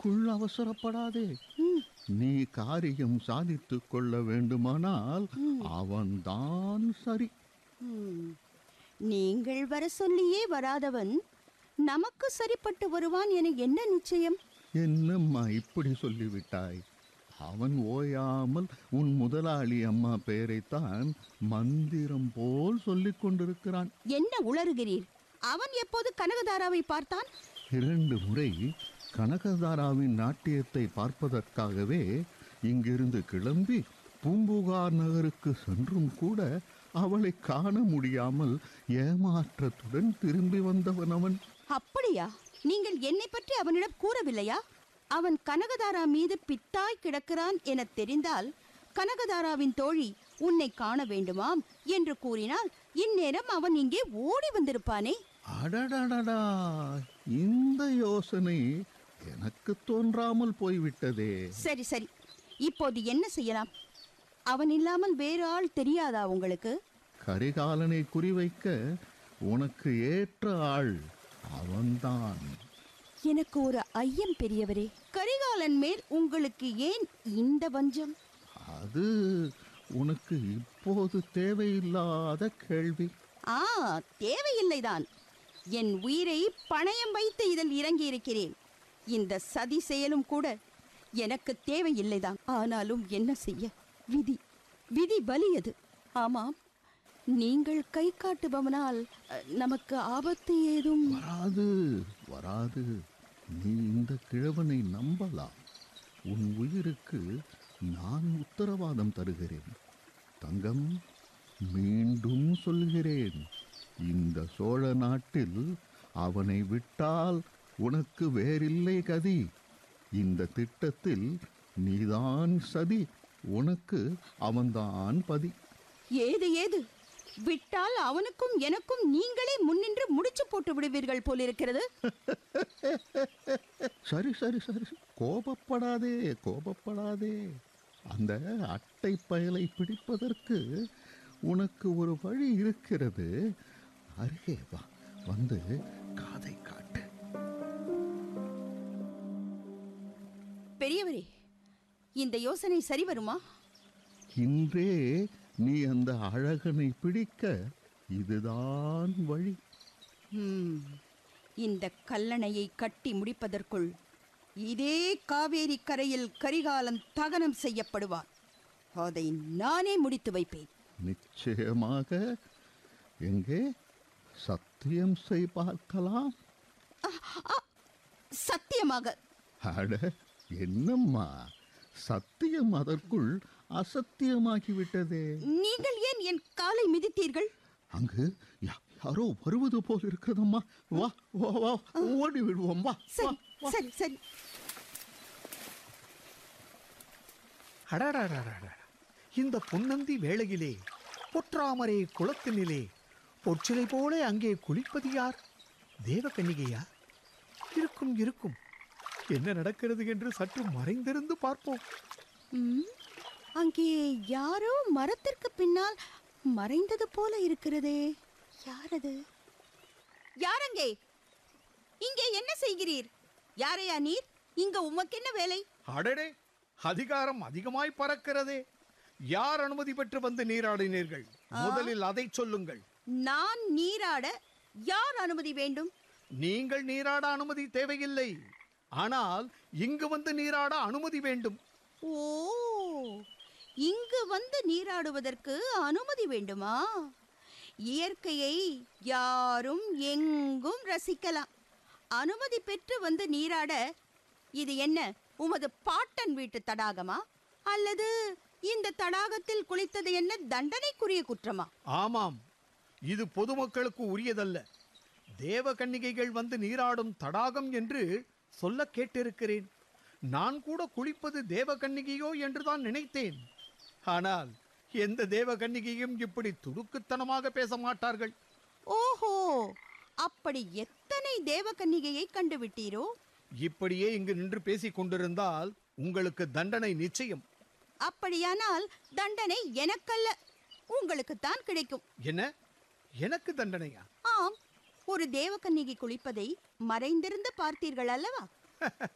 அதற்குள் அவசரப்படாதே ம், நீ காரியம் சாதித்துக் கொள்ள வேண்டுமானால் அவன்தான் சரி ம். நீங்கள் வர சொல்லியே வராதவன் நமக்கு சரிப்பட்டு வருவான் என என்ன நிச்சயம் என்னம்மா இப்படி சொல்லிவிட்டாய் அவன் ஓயாமல் உன் முதலாளி அம்மா பெயரைத்தான் மந்திரம் போல் சொல்லிக் கொண்டிருக்கிறான் என்ன உளறுகிறீர் அவன் எப்போது கனகதாராவை பார்த்தான் இரண்டு முறை கனகதாராவின் நாட்டியத்தை பார்ப்பதற்காகவே இங்கிருந்து கிளம்பி பூம்புகார் நகருக்கு சென்றும் கூட அவளை காண முடியாமல் ஏமாற்றத்துடன் திரும்பி வந்தவன் அவன் அப்படியா நீங்கள் என்னை பற்றி அவனிடம் கூறவில்லையா அவன் கனகதாரா மீது பித்தாய் கிடக்கிறான் என தெரிந்தால் கனகதாராவின் தோழி உன்னை காண வேண்டுமாம் என்று கூறினால் இந்நேரம் அவன் இங்கே ஓடி வந்திருப்பானே அடடடடா இந்த யோசனை எனக்கு தோன்றாமல் போய்விட்டதே சரி சரி இப்போது என்ன செய்யலாம் அவன் இல்லாமல் வேறு ஆள் தெரியாதா உங்களுக்கு கரிகாலனை குறிவைக்க உனக்கு ஏற்ற ஆள் அவன்தான் எனக்கு ஒரு ஐயம் பெரியவரே கரிகாலன் மேல் உங்களுக்கு ஏன் இந்த வஞ்சம் அது உனக்கு இப்போது தேவையில்லாத கேள்வி ஆ தேவையில்லைதான் என் உயிரை பணயம் வைத்து இதில் இறங்கி இருக்கிறேன் இந்த சதி செயலும் கூட எனக்கு தேவையில்லைதான் ஆனாலும் என்ன செய்ய விதி விதி பலியது ஆமாம் நீங்கள் கை காட்டுபவனால் அ, நமக்கு ஆபத்து ஏதும் வராது வராது நீ இந்த கிழவனை நம்பலாம் உன் உயிருக்கு நான் உத்தரவாதம் தருகிறேன் தங்கம் மீண்டும் சொல்கிறேன் இந்த சோழ நாட்டில் அவனை விட்டால் உனக்கு வேறில்லை கதி இந்த திட்டத்தில் நீதான் சதி உனக்கு அவன்தான் பதி ஏது ஏது விட்டால் அவனுக்கும் எனக்கும் நீங்களே முன்னின்று முடிச்சு போட்டு விடுவீர்கள் போலிருக்கிறது சரி சரி சரி கோபப்படாதே கோபப்படாதே அந்த அட்டை பயலை பிடிப்பதற்கு உனக்கு ஒரு வழி இருக்கிறது அருகே வா வந்து காதை காட்டு பெரியவரே இந்த யோசனை சரி வருமா இன்றே நீ அந்த அழகனை பிடிக்க இதுதான் வழி ஹம், இந்த கல்லணையை கட்டி முடிப்பதற்குள் இதே காவேரி கரையில் கரிகாலன் தகனம் செய்யப்படுவான் அதை நானே முடித்து வைப்பேன் நிச்சயமாக எங்கே சத்தியம் செய் பார்க்கலாம் சத்தியமாக அட என்னம்மா சத்தியம் அதற்குள் அசத்தியமாகிவிட்டதே நீங்கள் ஏன் என் காலை மிதித்தீர்கள் அங்கு யா- யாரோ வருவது போல் இருக்கிறதம்மா வா வா வா ஓடி விடுவோம் வா வா சரி சரி சரி அடடடடட இந்த பொன்னந்தி வேளையிலே பொற்றாமரை குளத்தினிலே பொற்சிலை போல அங்கே குளிப்பது யார் தேவகன்னிகையா இருக்கும் இருக்கும் என்ன நடக்கிறது என்று சற்று மறைந்திருந்து பார்ப்போம் ம், அங்கே யாரோ மரத்திற்கு பின்னால் மறைந்தது போல இருக்கிறதே யாரது யாரங்கே இங்கே என்ன செய்கிறீர் யாரையா நீர் இங்க உமக்கென்ன வேலை அடடே அதிகாரம் அதிகமாய் பறக்கிறதே யார் அனுமதி பெற்று வந்து நீராடினீர்கள் முதலில் அதை சொல்லுங்கள் நான் நீராட யார் அனுமதி வேண்டும் நீங்கள் நீராட அனுமதி தேவையில்லை ஆனால் இங்கு வந்து நீராட அனுமதி வேண்டும் ஓ இங்கு வந்து நீராடுவதற்கு அனுமதி வேண்டுமா இயற்கையை யாரும் எங்கும் ரசிக்கலாம் அனுமதி பெற்று வந்து நீராட இது என்ன உமது பாட்டன் வீட்டு தடாகமா அல்லது இந்த தடாகத்தில் குளித்தது என்ன தண்டனைக்குரிய குற்றமா ஆமாம் இது பொதுமக்களுக்கு உரியதல்ல தேவ கன்னிகைகள் வந்து நீராடும் தடாகம் என்று சொல்ல கேட்டிருக்கிறேன் நான் கூட குளிப்பது தேவ கன்னிகையோ என்றுதான் நினைத்தேன் ஆனால் எந்த தேவ கன்னிகையும் இப்படி துடுக்குத்தனமாக பேச மாட்டார்கள் ஓஹோ அப்படி எத்தனை தேவகன்னிகையை கண்டுவிட்டீரோ இப்படியே இங்கு நின்று பேசிக் கொண்டிருந்தால் உங்களுக்கு தண்டனை நிச்சயம் அப்படியானால் தண்டனை எனக்கல்ல உங்களுக்குத்தான் கிடைக்கும் என்ன எனக்கு தண்டனையா ஆம் ஒரு தேவகன்னிகை குளிப்பதை மறைந்திருந்து பார்த்தீர்கள் அல்லவா